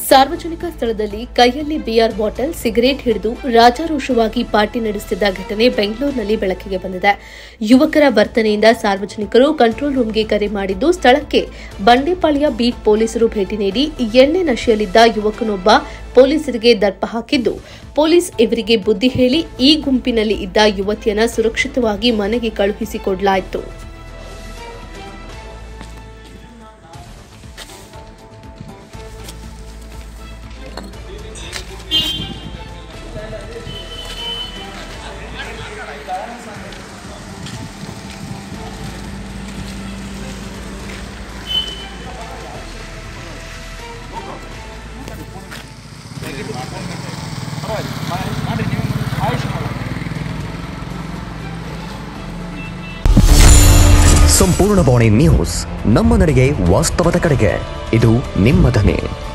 ಸಾರ್ವಜನಿಕ ಸ್ಥಳದಲ್ಲಿ ಕೈಯಲ್ಲಿ ಬಿಯರ್ ಬಾಟಲ್ ಸಿಗರೇಟ್ ಹಿಡಿದು ರಾಜಾರೋಷವಾಗಿ ಪಾರ್ಟಿ ನಡೆಸುತ್ತಿದ್ದ ಘಟನೆ ಬೆಂಗಳೂರಿನಲ್ಲಿ ಬೆಳಕಿಗೆ ಬಂದಿದೆ ಯುವಕರ ವರ್ತನೆಯಿಂದ ಸಾರ್ವಜನಿಕರು ಕಂಟ್ರೋಲ್ ರೂಮ್ಗೆ ಕರೆ ಮಾಡಿದ್ದು ಸ್ಥಳಕ್ಕೆ ಬಂಡೆಪಾಳ್ಯ ಬೀಟ್ ಪೊಲೀಸರು ಭೇಟಿ ನೀಡಿ ಎಣ್ಣೆ ನಶೆಯಲ್ಲಿದ್ದ ಯುವಕನೊಬ್ಬ ಪೊಲೀಸರಿಗೆ ದರ್ಪ ಹಾಕಿದ್ದು ಪೊಲೀಸ್ ಇವರಿಗೆ ಬುದ್ಧಿ ಹೇಳಿ ಈ ಗುಂಪಿನಲ್ಲಿ ಇದ್ದ ಯುವತಿಯನ್ನ ಸುರಕ್ಷಿತವಾಗಿ ಮನೆಗೆ ಕಳುಹಿಸಿಕೊಡಲಾಯಿತು ಸಂಪೂರ್ಣ ಬಾಣಿ ನ್ಯೂಸ್ ನಮ್ಮ ನಡೆಗೆ ವಾಸ್ತವದ ಕಡೆಗೆ ಇದು ನಿಮ್ಮ ಧ್ವನಿ